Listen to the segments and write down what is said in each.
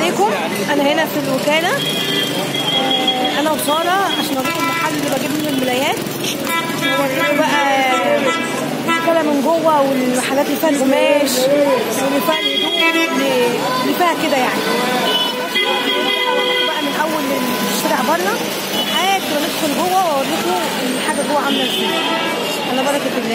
عليكم انا هنا في الوكاله آه، انا وساره عشان اوريكم المحل اللي بجيب منه الملايات اوريكم بقى الوكاله من جوه والمحلات اللي فيها القماش واللي فيها الهدوم اللي اللي فيها كده يعني بقى من اول الشارع بره لحد ما ندخل جوه واوريكم الحاجه جوه عامله ازاي على بركه الله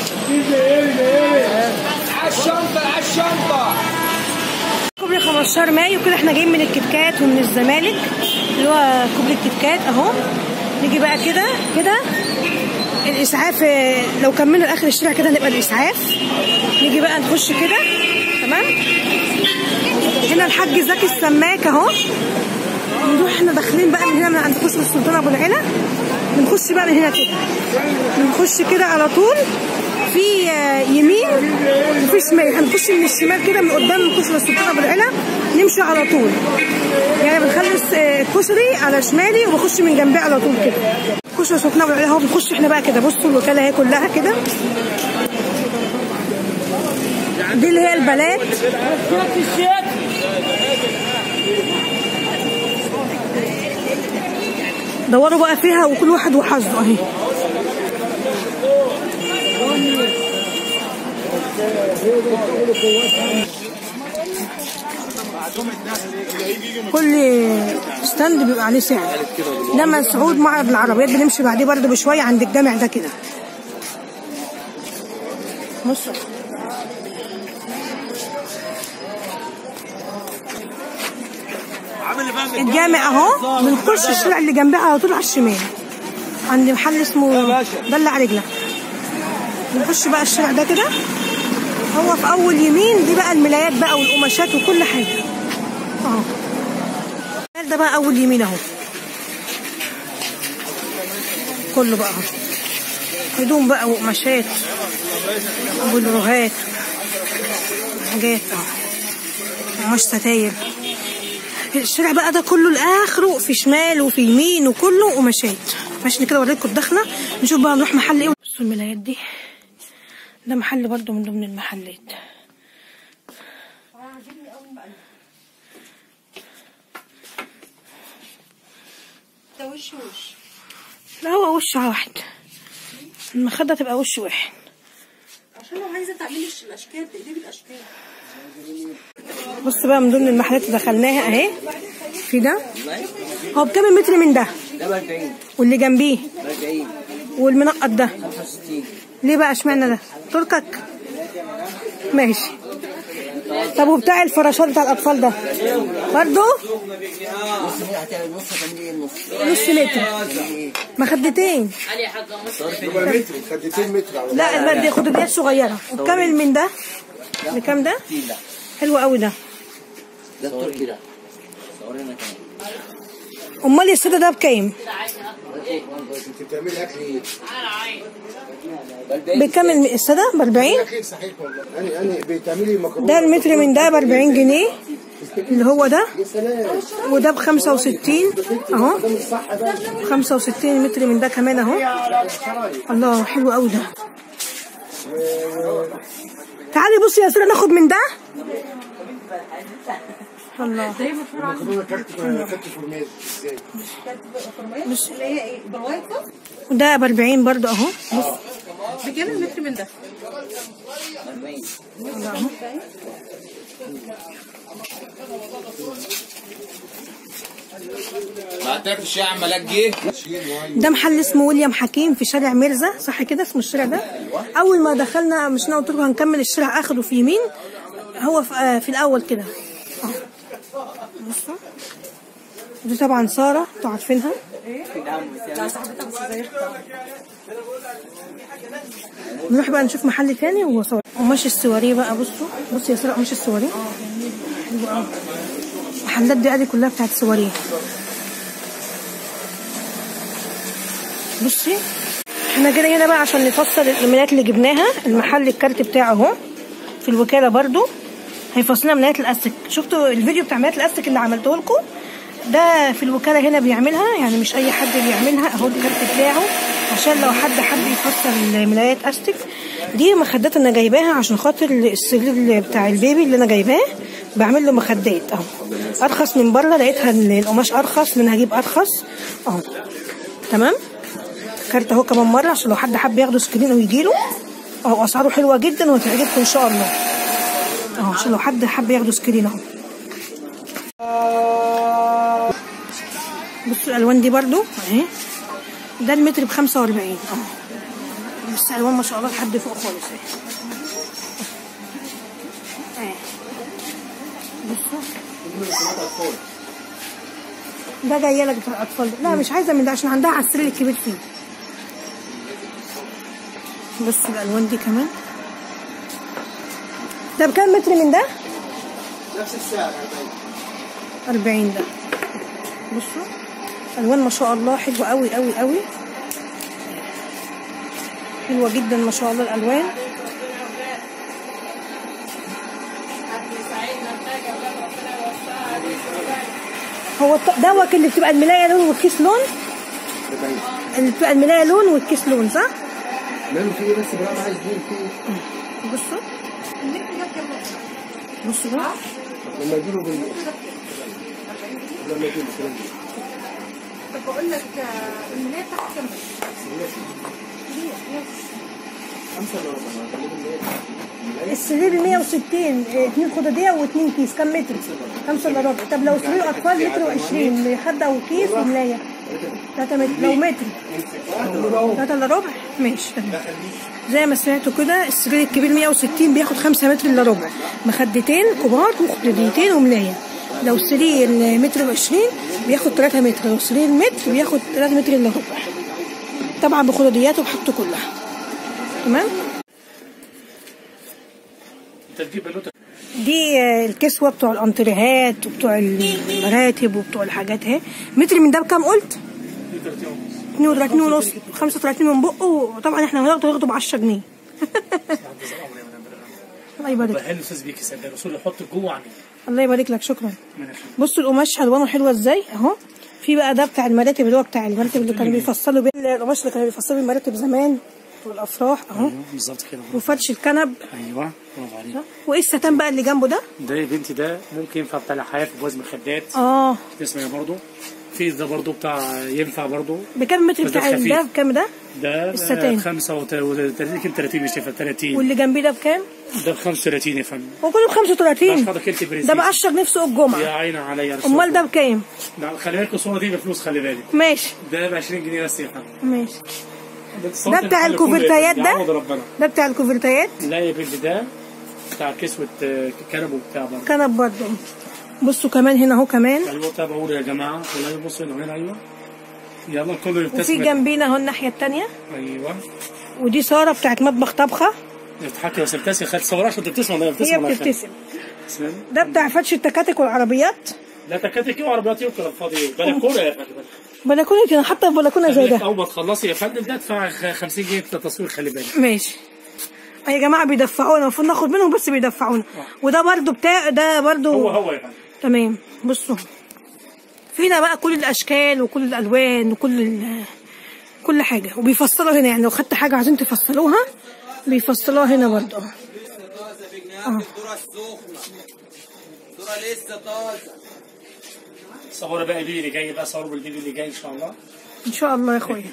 يلا عالشنطة عالشنطة كوبري 15 مايو كده احنا جايين من الكتكات ومن الزمالك اللي هو كوبري الكتكات اهو نيجي بقى كده كده الاسعاف اه، لو كملنا لاخر الشارع كده نبقى الاسعاف نيجي بقى نخش كده تمام هنا الحاج زكي السماك اهو نروح احنا داخلين بقى من هنا من عند كشك السلطان ابو العلا بنخش بقى من هنا كده بنخش كده على طول في آه، يمين وفي شمال هنخش من الشمال كده من قدام كشري السلطان ابو العلا نمشي على طول يعني بنخلص آه، الكشري على شمالي وبخش من جنبي على طول كده كشري السلطان ابو العلا اهو بنخش احنا بقى كده بصوا الوكاله اهي كلها كده دي اللي هي البلاد دوروا بقى فيها وكل واحد وحظه اهي كل ستاند بيبقى عليه سعر ده مسعود معرض العربيات بنمشي بعديه برضه بشويه عند الجامع ده كده بصوا الجامع اهو بنخش الشارع اللي جنبها على طول على الشمال عند محل اسمه دلع رجلك بنخش بقى الشارع ده كده هو في اول يمين دي بقى الملايات بقى والقماشات وكل حاجه اهو ده بقى اول يمين اهو كله بقى اهو هدوم بقى وقماشات وبلوغات حاجات اهو قماش ستاير الشارع بقى ده كله لاخره في شمال وفي يمين وكله قماشات عشان كده اوريكم الدخله نشوف بقى نروح محل ايه بصوا الملايات دي ده محل برضو من ضمن المحلات ده وش وش لا هو وش واحد المخدة تبقى وش واحد عشان لو عايزه تعملي الش- الاشكال تقلبي الاشكال بص بقى من ضمن المحلات اللي دخلناها اهي في ده هو بكام متر من ده ده ب 40 واللي جنبيه ب 40 والمنقط ده 65 ليه بقى اشمعنى ده تركك ماشي طب وبتاع الفراشات بتاع الاطفال ده برضه نص مين هتعمل نص هتعملي ايه النص؟ نص متر مخدتين يبقى متر خدتين متر على لا لا دي خدوديات صغيره وكامل من ده بكام ده لا حلو قوي ده ده التركي ده صورنا كمان امال السودا ده بكام انت بتعملي اكل ايه؟ بكام الم- السودا ب 40 اكل صحيح والله انا انا بتعملي مكرونه ده المتر من ده ب 40 جنيه اللي هو ده يا سلام وده ب 65 اهو ده مش صح ده 65 متر من ده كمان اهو الله حلو قوي ده تعالي بصي يا سيدة ناخد من ده الله مكرونه كلت كلت فورماج ازاي؟ بص اللي هي ايه بالوايت صوص وده ب 40 برضه اهو بص بكام المتر من ده 40 الله اهو ما تعرفش يا عم ملاك جه ده محل اسمه ويليام حكيم في شارع ميرزا صح كده اسمه الشارع ده اول ما دخلنا مش قلت لكم هنكمل الشارع اخره في يمين هو في, آه في الاول كده أهو. بصوا دي طبعا ساره انتوا عارفينها لا صاحبتها بس زي نروح بقى نشوف محل تاني وهو صور قماش السواريه بقى بصوا بصوا يا ساره قماش السواريه حلو قوي المحلات دي دي كلها بتاعت سواريه بصي احنا جينا هنا بقى عشان نفصل الملايات اللي جبناها المحل الكارت بتاعه اهو في الوكاله برضو هيفصلنا ملايات الاستك شفتوا الفيديو بتاع ملايات الاستك اللي عملته لكم ده في الوكاله هنا بيعملها يعني مش اي حد بيعملها اهو الكارت بتاعه عشان لو حد حب يفصل ملايات استك دي مخدات انا جايباها عشان خاطر السرير بتاع البيبي اللي انا جايباه بعمل له مخدات اهو ارخص من بره لقيتها إن القماش ارخص منها هجيب ارخص اهو تمام كارت اهو كمان مره عشان لو حد حب ياخده سكرين ويجي له اهو اسعاره حلوه جدا وهتعجبكم ان شاء الله اهو عشان لو حد حب ياخده سكرين اهو بصوا الالوان دي برضو اهي ده المتر ب 45 اهو بس الوان ما شاء الله لحد فوق خالص اهي اهي بصوا ده جايه لك بتاع الاطفال لا مش عايزه من ده عشان عندها على السرير الكبير فيه بصوا الالوان دي كمان ده بكام متر من ده؟ نفس السعر 40 ده بصوا الوان ما شاء الله حلوه قوي قوي قوي حلوه جدا ما شاء الله الالوان هو الط- دوت اللي بتبقى الملايه لون والكيس لون 40 اللي بتبقى الملايه لون والكيس لون صح؟ لانه في بس بقى عايز دين فيه بصوا بصوا بقى لما يجيبوا بال لما يجيبوا كلام طب بقول لك الملايه تحت كام خمسة ولا ربع ما خليهم السرير 160 اه، اتنين خداديه واتنين كيس كام متر؟ خمسة الا ربع طب لو سرير اطفال متر وعشرين خدة وكيس وملاية تلاتة متر لو متر تلاتة الا ربع ماشي تمام زي ما سمعتوا كده السرير الكبير 160 بياخد خمسة متر الا ربع مخدتين كبار وخداديتين وملاية لو سرير متر وعشرين بياخد تلاتة متر لو سرير متر بياخد تلاتة متر الا ربع طبعا بخدادياته وبحاجته كلها تمام دي آه، الكسوة بتوع الانتريهات وبتوع المراتب وبتوع الحاجات اهي متر من ده بكام قلت؟ 32 ونص 35 من بقه وطبعا احنا هناخده هناخده ب 10 جنيه الله يبارك لك. حلو استاذ بيك صدق الرسول يحط جوه عينيه الله يبارك لك شكرا بصوا القماش الوانه حلوه ازاي اهو في بقى ده بتاع المراتب اللي هو بتاع المراتب اللي كانوا بيفصلوا بيه القماش اللي كانوا بيفصلوا بيه المراتب زمان والافراح اهو بالظبط كده وفرش الكنب ايوه برافو عليك وايه الستان بقى اللي جنبه ده ده يا بنتي ده ممكن ينفع بتاع الحياه في بوزن مخدات اه اسمه برضو في ده برضو بتاع ينفع برضو بكام متر بس ده بتاع ال- خفيف. ده بكام ده ده الستان. 35 يمكن 30 مش شايفه 30 واللي جنبيه ده بكام ده ب 35 يا فندم هو كله ب 35 ده كيلتي بريسيس ده ب 10 جنيه في سوق يا الجمعه عيني عليا يا رسول امال ده بكام ده خلي بالك الصوره دي بفلوس خلي بالك ماشي ده ب 20 جنيه بس يا فندم ماشي الصوت ده بتاع اللي كله الكوفرتايات ده؟ يعوض ربنا ده بتاع الكوفرتايات لا يا بنتي ده بتاع كسوه آه، كنب وبتاع برضه كنب برضه بصوا كمان هنا اهو كمان ايوه تابعوا يا جماعه والله بصوا هنا هنا ايوه يلا كله يبتسم وفي جنبينا اهو الناحيه التانية ايوه ودي ساره بتاعت مطبخ طبخه اضحكي بس ابتسمي خد صورها عشان تبتسم والله هي ابتسم الله يخليك. بتبتسم تسلم. ده بتاع فرش التكاتك والعربيات لا تكاتك ايه وعربيات ايه وكلام فاضي بلكونه يا فندم بلكونه انا حاطه في بلكونه زي ده اول ما تخلصي يا فندم ده ادفع خ- 50 جنيه تصوير خلي بالك ماشي يا جماعه بيدفعونا المفروض ناخد منهم بس بيدفعونا وده برضو بتاع ده برضو هو هو يا فندم تمام بصوا فينا بقى كل الاشكال وكل الالوان وكل ال- كل حاجه وبيفصلوا هنا يعني لو خدت حاجه عايزين تفصلوها بيفصلوها هنا برضو الذرة السخنة الذرة لسه طازة صوروا بقى الفيديو اللي جاي بقى صوروا بالفيديو اللي جاي ان شاء الله ان شاء الله يا اخويا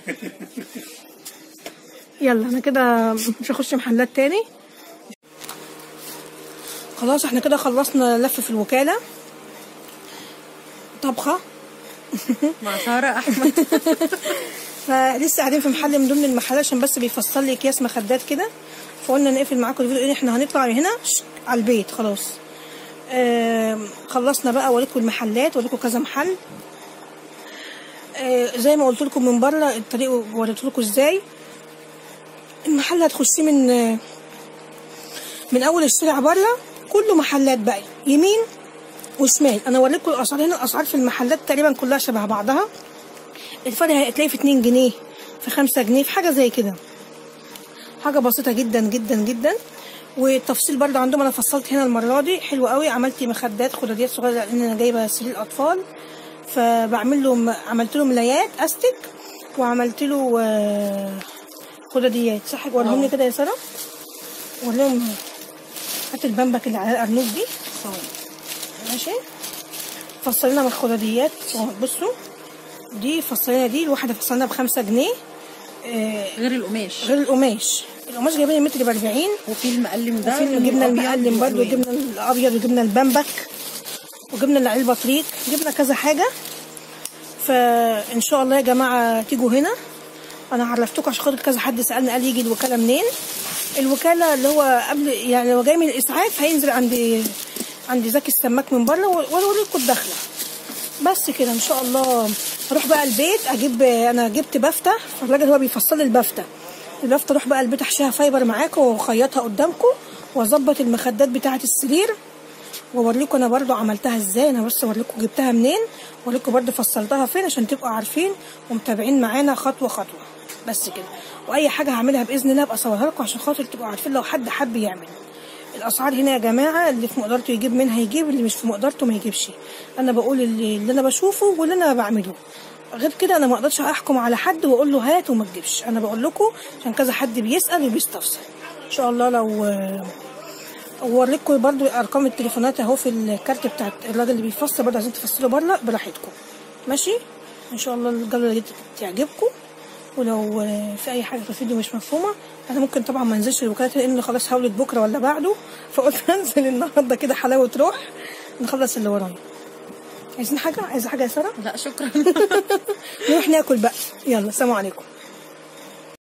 يلا انا كده مش هخش محلات تاني خلاص احنا كده خلصنا لف في الوكالة طبخة مع ساره احمد فلسه قاعدين في محل من ضمن المحلات عشان بس بيفصل لي اكياس مخدات كده فقلنا نقفل معاكم الفيديو لان احنا هنطلع من هنا شك، على البيت خلاص آم، خلصنا بقى اوريكم المحلات اوريكم كذا محل آه، زي ما قلت لكم من بره الطريق وريت لكم ازاي المحل هتخشيه من آه، من اول الشارع بره كله محلات بقى يمين وشمال انا اوريكم الاسعار هنا الاسعار في المحلات تقريبا كلها شبه بعضها الفرق هتلاقيه في 2 جنيه في 5 جنيه في حاجه زي كده حاجه بسيطه جدا جدا جدا والتفصيل برضه عندهم انا فصلت هنا المره دي حلو قوي عملت مخدات خداديات صغيره لان انا جايبه سرير اطفال فبعمل له عملت له ملايات استك وعملت له آه، خداديات صح وريهم لي كده يا ساره وريهم هات البامبك اللي على الارنوب دي ماشي فصلنا من الخضريات بصوا دي فصلنا دي الواحده فصلنا بخمسة جنيه آه غير القماش غير القماش القماش جايبين المتر ب 40 وفي المقلم ده وفي لونه جبنا أبيض المقلم برضو وألوان. جبنا الابيض وجبنا البامبك وجبنا العلبة بطريق جبنا كذا حاجه فان شاء الله يا جماعه تيجوا هنا انا عرفتكم عشان خاطر كذا حد سالني قال يجي الوكاله منين الوكاله اللي هو قبل يعني هو جاي من الاسعاف هينزل عند عند زكي السماك من بره واوريكم الدخله بس كده ان شاء الله اروح بقى البيت اجيب انا جبت بافته فالراجل هو بيفصل لي البافته البافته اروح بقى البيت احشيها فايبر معاكم واخيطها قدامكم واظبط المخدات بتاعه السرير واوريكم انا برضو عملتها ازاي انا بس اوريكم جبتها منين واوريكم برضو فصلتها فين عشان تبقوا عارفين ومتابعين معانا خطوه خطوه بس كده واي حاجه هعملها باذن الله ابقى اصورها لكم عشان خاطر تبقوا عارفين لو حد حب يعمل الاسعار هنا يا جماعه اللي في مقدرته يجيب منها يجيب اللي مش في مقدرته ما يجيبش انا بقول اللي, اللي انا بشوفه واللي انا بعمله غير كده انا ما اقدرش احكم على حد واقول له هات وما تجيبش انا بقول لكم عشان كذا حد بيسال وبيستفسر ان شاء الله لو اوريكم برضو ارقام التليفونات اهو في الكارت بتاع الراجل اللي بيفصل برضو عايزين تفصلوا بره براحتكم ماشي ان شاء الله الجوله دي تعجبكم ولو في اي حاجه في الفيديو مش مفهومه انا ممكن طبعا ما انزلش الوكالات لان خلاص هولد بكره ولا بعده فقلت انزل النهارده كده حلاوه روح نخلص اللي ورايا عايزين حاجه عايزه حاجه يا ساره لا شكرا نروح ناكل بقى يلا سلام عليكم